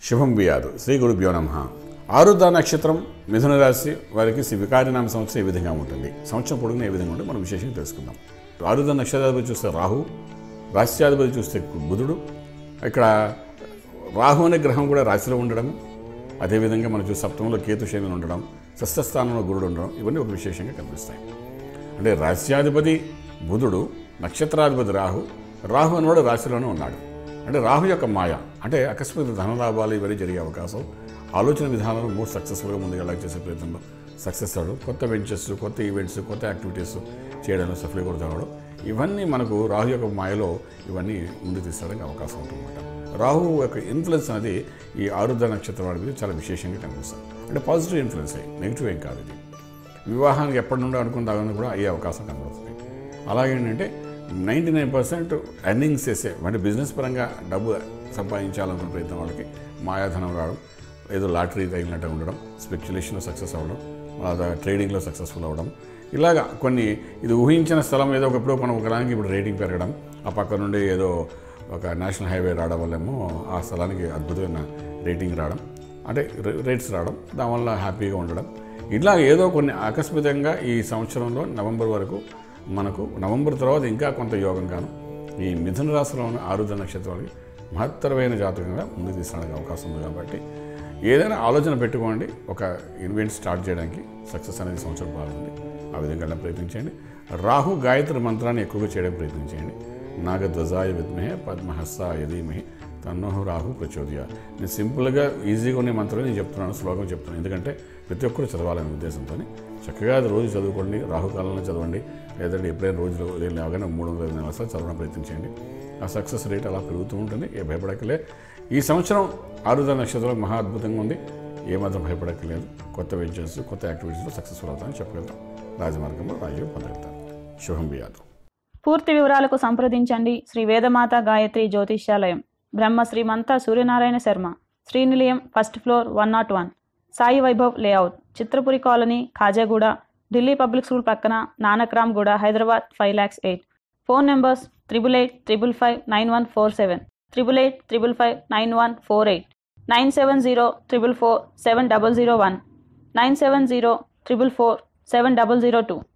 శుభం బియాదు శ్రీ గురుభ్యో నమ ఆరుద్ర నక్షత్రం మిథున రాశి వారికి శ్రీ వికారినామ సంవత్సరం ఏ విధంగా ఉంటుంది సంవత్సరం పొడుగున ఏ విధంగా ఉంటుంది మనం విశేషంగా తెలుసుకుందాం ఆరుద్ర నక్షత్రాధిపతి చూస్తే రాహు రాశ్యాధిపతి చూస్తే బుధుడు ఇక్కడ రాహు అనే గ్రహం కూడా రాశిలో ఉండడం అదేవిధంగా మనం చూసి సప్తమంలో కేతు శని ఉండడం షష్ఠస్థానంలో గురుడు ఉండడం ఇవన్నీ ఒక విశేషంగా కనిపిస్తాయి అంటే రాశ్యాధిపతి బుధుడు నక్షత్రాధిపతి రాహు రాహు అనేవాడు రాశిలోనే ఉన్నాడు అంటే రాహు యొక్క మాయ అంటే అకస్మాత్ ధనలాభాలు ఇవన్నీ జరిగే అవకాశం ఆలోచన విధానంలో మోర్ సక్సెస్ఫుల్గా ముందుకు చేసే ప్రయత్నంలో సక్సెస్ అవ్వడం కొత్త వెంచర్స్ కొత్త ఈవెంట్స్ కొత్త యాక్టివిటీస్ చేయడంలో సఫలీకృతం అవ్వడం ఇవన్నీ మనకు రాహు యొక్క మాయలో ఇవన్నీ ముందుకు తీసుకోవడానికి అవకాశం ఉంటుందన్నమాట రాహు యొక్క ఇన్ఫ్లుయెన్స్ అనేది ఈ ఆరుద్ర నక్షత్రం వాడి మీద చాలా విశేషంగా కనిపిస్తుంది అంటే పాజిటివ్ ఇన్ఫ్లుయెన్స్ అయ్యి నెగిటివ్ ఏం కాదు ఇది వివాహానికి ఎప్పటి నుండో అనుకున్న దాని కూడా అయ్యే అవకాశం కనబడుతుంది అలాగే ఏంటంటే నైంటీ నైన్ పర్సెంట్ ఎర్నింగ్స్ చేసే అంటే బిజినెస్ పరంగా డబ్బు సంపాదించాలనుకున్న ప్రయత్నం వాళ్ళకి మాయాధనం రావడం ఏదో లాటరీ తగిలినట్టు ఉండడం స్పెక్యులేషన్లో సక్సెస్ అవ్వడం అలా ట్రేడింగ్లో సక్సెస్ఫుల్ అవ్వడం ఇలాగా కొన్ని ఇది ఊహించిన స్థలం ఏదో ఒకప్పుడు మనం ఒకదానికి ఇప్పుడు రేటింగ్ పెరగడం ఆ పక్క నుండి ఏదో ఒక నేషనల్ హైవే రావడం వల్లేమో ఆ స్థలానికి అద్భుతమైన రేటింగ్ రావడం అంటే రే- రేట్స్ రావడం దానివల్ల హ్యాపీగా ఉండడం ఇట్లా ఏదో కొన్ని ఆకస్మికంగా ఈ సంవత్సరంలో నవంబర్ వరకు మనకు నవంబర్ తర్వాత ఇంకా కొంత యోగంగాను ఈ మిథున రాశిలో ఉన్న ఆరుద్ర నక్షత్రాలకి మహత్తరమైన జాతకంగా ముందుకు తీసుకురావడానికి అవకాశం ఉంది కాబట్టి ఏదైనా ఆలోచన పెట్టుకోండి ఒక ఈవెంట్ స్టార్ట్ చేయడానికి సక్సెస్ అనేది ఈ సంవత్సరం బాగుంది ఆ విధంగా ప్రయత్నించండి రాహు గాయత్రి మంత్రాన్ని ఎక్కువగా చేయడానికి ప్రయత్నించండి నాగధ్వజాయ విద్మహే పద్మహస్తాయ ధీమహి తన్నోహ రాహు ప్రచోదయ నేను సింపుల్గా ఈజీగా ఉన్న మంత్రమే నేను చెప్తున్నాను శ్లోకం చెప్తున్నాను ఎందుకంటే ప్రతి ఒక్కరు చదవాలనే ఉద్దేశంతో చక్కగా అది రోజు చదువుకోండి రాహుకాలంలో చదవండి లేదంటే ఎప్పుడైనా రోజులో ఉదయం లేవగానే మూడు వందల ఐదు నిమిషాలు చదవడం ప్రయత్నించండి ఆ సక్సెస్ రేట్ అలా పెరుగుతూ ఉంటుంది ఏ భయపడక్కలే ఈ సంవత్సరం ఆరుద్ర నక్షత్రం మహా అద్భుతంగా ఉంది ఏమాత్రం భయపడక్కలేదు కొత్త వెంచర్స్ కొత్త యాక్టివిటీస్లో సక్సెస్ఫుల్ అవుతామని చెప్పగలుగుతాం రాజమార్గంలో రాజీవ్ పొందగలుగుతాం శుభం బియాదు పూర్తి వివరాలకు సంప్రదించండి Shri Vedamata Gayatri Jyotishyalayam Brahma Srimantha Suryanarayana Sharma Srinilayam first floor one naught one Sai Vaibhav layout Chitrapuri colony Khajaguda Delhi public school పక్కన Nanakramguda Hyderabad five lakhs eight phone numbers triple eight triple five nine one four seven triple eight triple five nine one four eight nine seven zero triple four seven double zero one nine seven zero triple four seven double zero two